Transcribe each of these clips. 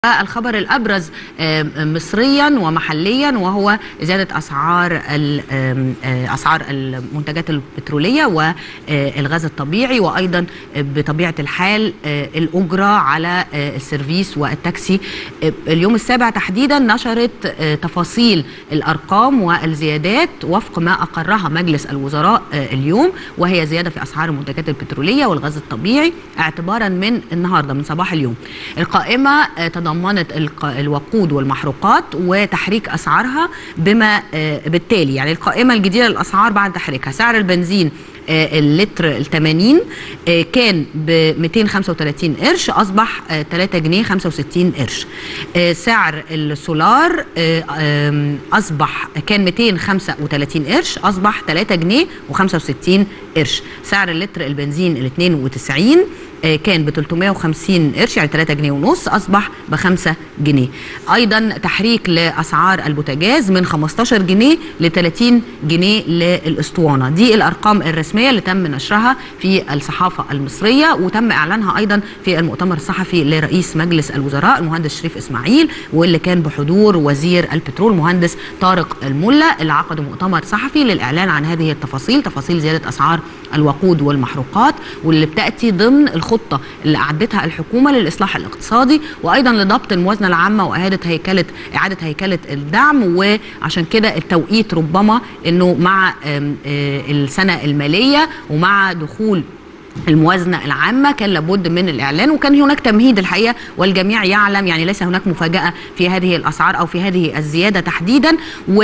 الخبر الابرز مصريا ومحليا وهو زياده اسعار اسعار المنتجات البتروليه والغاز الطبيعي وايضا بطبيعه الحال الاجره على السيرفيس والتاكسي اليوم السابع تحديدا نشرت تفاصيل الارقام والزيادات وفق ما اقرها مجلس الوزراء اليوم وهي زياده في اسعار المنتجات البتروليه والغاز الطبيعي اعتبارا من النهارده من صباح اليوم القائمه تضمنت الوقود والمحروقات وتحريك اسعارها بما بالتالي يعني القائمه الجديده للاسعار بعد تحريكها سعر البنزين اللتر ال 80 كان ب 235 قرش اصبح 3 جنيه 65 قرش سعر السولار اصبح كان 235 قرش اصبح 3 جنيه و65 قرش سعر اللتر البنزين ال 92 كان ب 350 قرش يعني 3 جنيه ونص اصبح ب 5 جنيه ايضا تحريك لاسعار البوتاجاز من 15 جنيه ل 30 جنيه للاسطوانه دي الارقام الرسميه اللي تم نشرها في الصحافه المصريه وتم اعلانها ايضا في المؤتمر الصحفي لرئيس مجلس الوزراء المهندس شريف اسماعيل واللي كان بحضور وزير البترول مهندس طارق الملا اللي عقدوا مؤتمر صحفي للاعلان عن هذه التفاصيل تفاصيل زياده اسعار الوقود والمحروقات واللي بتاتي ضمن الخطه اللي اعدتها الحكومه للاصلاح الاقتصادي وايضا لضبط الموازنه العامه واعاده هيكله اعاده هيكله الدعم وعشان كده التوقيت ربما انه مع السنه الماليه ومع دخول الموازنه العامه كان لابد من الاعلان وكان هناك تمهيد الحقيقه والجميع يعلم يعني ليس هناك مفاجاه في هذه الاسعار او في هذه الزياده تحديدا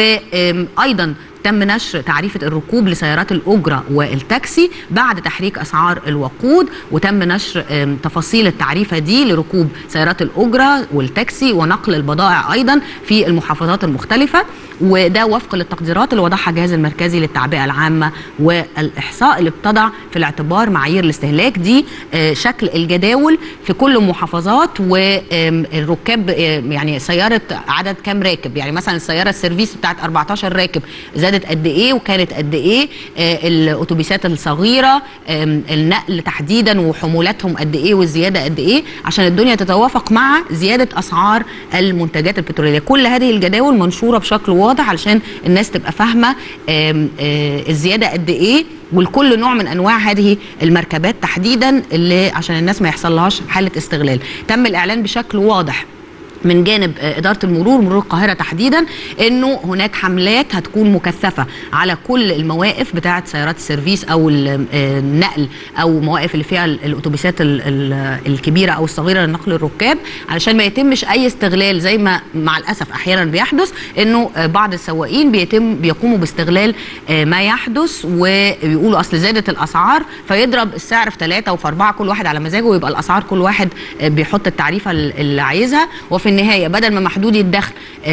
وايضا تم نشر تعريفة الركوب لسيارات الأجرة والتاكسي بعد تحريك أسعار الوقود وتم نشر تفاصيل التعريفة دي لركوب سيارات الأجرة والتاكسي ونقل البضائع أيضا في المحافظات المختلفة وده وفق للتقديرات اللي وضعها الجهاز المركزي للتعبئة العامة والإحصاء اللي بتضع في الاعتبار معايير الاستهلاك دي شكل الجداول في كل المحافظات والركاب يعني سيارة عدد كام راكب يعني مثلا السيارة السيرفيس بتاعت 14 راكب زادت قد ايه وكانت قد ايه آه الاتوبيسات الصغيره آه النقل تحديدا وحمولاتهم قد ايه والزياده قد ايه عشان الدنيا تتوافق مع زياده اسعار المنتجات البتروليه كل هذه الجداول منشوره بشكل واضح علشان الناس تبقى فاهمه آه الزياده قد ايه ولكل نوع من انواع هذه المركبات تحديدا اللي عشان الناس ما يحصلهاش حاله استغلال تم الاعلان بشكل واضح من جانب إدارة المرور مرور القاهرة تحديدا أنه هناك حملات هتكون مكثفة على كل المواقف بتاعة سيارات السيرفيس أو النقل أو مواقف اللي فيها الأتوبيسات الكبيرة أو الصغيرة لنقل الركاب علشان ما يتمش أي استغلال زي ما مع الأسف أحيانا بيحدث أنه بعض السواقين بيتم بيقوموا باستغلال ما يحدث ويقولوا أصل زادت الأسعار فيضرب السعر في ثلاثة وفي أربعة كل واحد على مزاجه ويبقى الأسعار كل واحد بيحط التعريفة اللي عايزها وفي النهايه بدل ما محدودي الدخل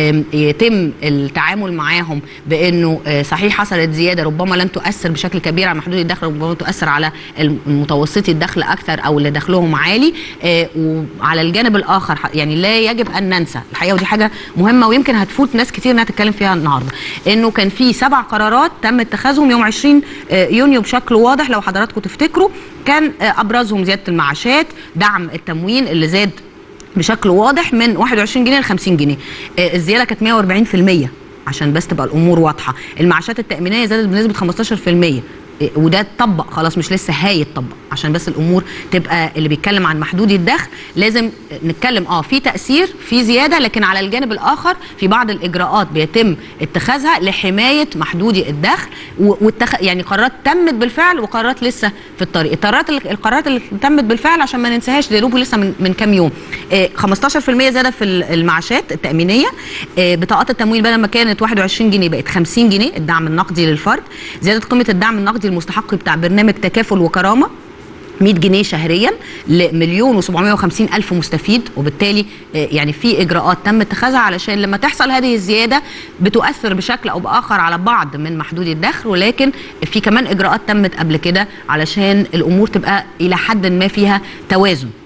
يتم التعامل معاهم بانه صحيح حصلت زياده ربما لن تؤثر بشكل كبير على محدودي الدخل ربما تؤثر على المتوسطي الدخل اكثر او اللي دخلهم عالي وعلى الجانب الاخر يعني لا يجب ان ننسى الحقيقه ودي حاجه مهمه ويمكن هتفوت ناس كتير انها تتكلم فيها النهارده انه كان في سبع قرارات تم اتخاذهم يوم 20 يونيو بشكل واضح لو حضراتكم تفتكروا كان ابرزهم زياده المعاشات دعم التموين اللي زاد بشكل واضح من 21 جنيه ل 50 جنيه الزياده كانت 140% عشان بس تبقى الامور واضحه المعاشات التامينيه زادت بنسبه 15% وده اتطبق خلاص مش لسه هيتطبق عشان بس الامور تبقى اللي بيتكلم عن محدودي الدخل لازم نتكلم اه في تاثير في زياده لكن على الجانب الاخر في بعض الاجراءات بيتم اتخاذها لحمايه محدودي الدخل والتخ... يعني قرارات تمت بالفعل وقرارات لسه في الطريق القرارات القرارات اللي تمت بالفعل عشان ما ننساهاش دي لسه من, من كام يوم آه 15% زياده في المعاشات التامينيه آه بطاقات التمويل بدل ما كانت 21 جنيه بقت 50 جنيه الدعم النقدي للفرد زياده قيمه الدعم النقدي المستحق بتاع برنامج تكافل وكرامه 100 جنيه شهريا لمليون و750 الف مستفيد وبالتالي يعني في اجراءات تم اتخاذها علشان لما تحصل هذه الزياده بتؤثر بشكل او باخر على بعض من محدودي الدخل ولكن في كمان اجراءات تمت قبل كده علشان الامور تبقى الى حد ما فيها توازن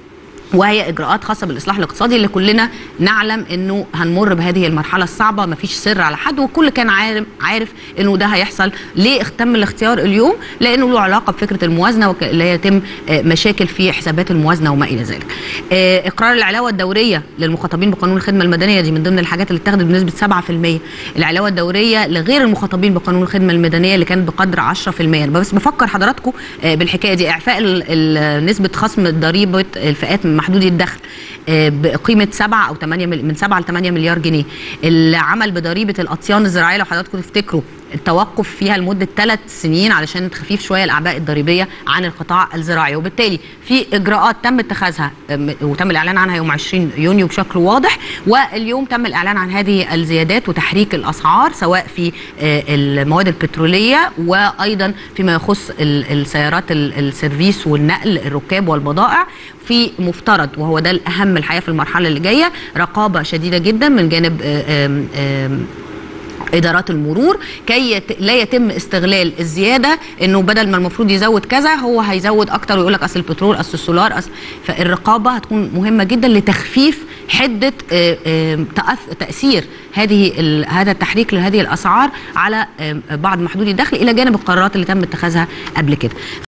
وهي اجراءات خاصه بالاصلاح الاقتصادي اللي كلنا نعلم انه هنمر بهذه المرحله الصعبه مفيش سر على حد والكل كان عارف عارف انه ده هيحصل ليه تم الاختيار اليوم لانه له علاقه بفكره الموازنه اللي يتم مشاكل في حسابات الموازنه وما الى ذلك اقرار العلاوه الدوريه للمخاطبين بقانون الخدمه المدنيه دي من ضمن الحاجات اللي اتخذت بنسبه 7% العلاوه الدوريه لغير المخاطبين بقانون الخدمه المدنيه اللي كانت بقدر 10% بس بفكر حضراتكم بالحكايه دي اعفاء نسبه خصم ضريبه الفئات من محدودي الدخل بقيمه 7 او 8 من 7 ل 8 مليار جنيه العمل بضريبه الاطيان الزراعيه لو حضراتكم تفتكروا التوقف فيها لمده ثلاث سنين علشان تخفيف شويه الاعباء الضريبيه عن القطاع الزراعي وبالتالي في اجراءات تم اتخاذها وتم الاعلان عنها يوم 20 يونيو بشكل واضح واليوم تم الاعلان عن هذه الزيادات وتحريك الاسعار سواء في المواد البتروليه وايضا فيما يخص السيارات السيرفيس والنقل الركاب والبضائع في مفترض وهو ده الاهم الحقيقه في المرحله اللي جايه رقابه شديده جدا من جانب آم آم ادارات المرور كي لا يتم استغلال الزياده انه بدل ما المفروض يزود كذا هو هيزود اكتر ويقول لك اصل البترول اصل السولار اصل فالرقابه هتكون مهمه جدا لتخفيف حده تاثير هذه هذا التحريك لهذه الاسعار على بعض محدودي الدخل الى جانب القرارات اللي تم اتخاذها قبل كده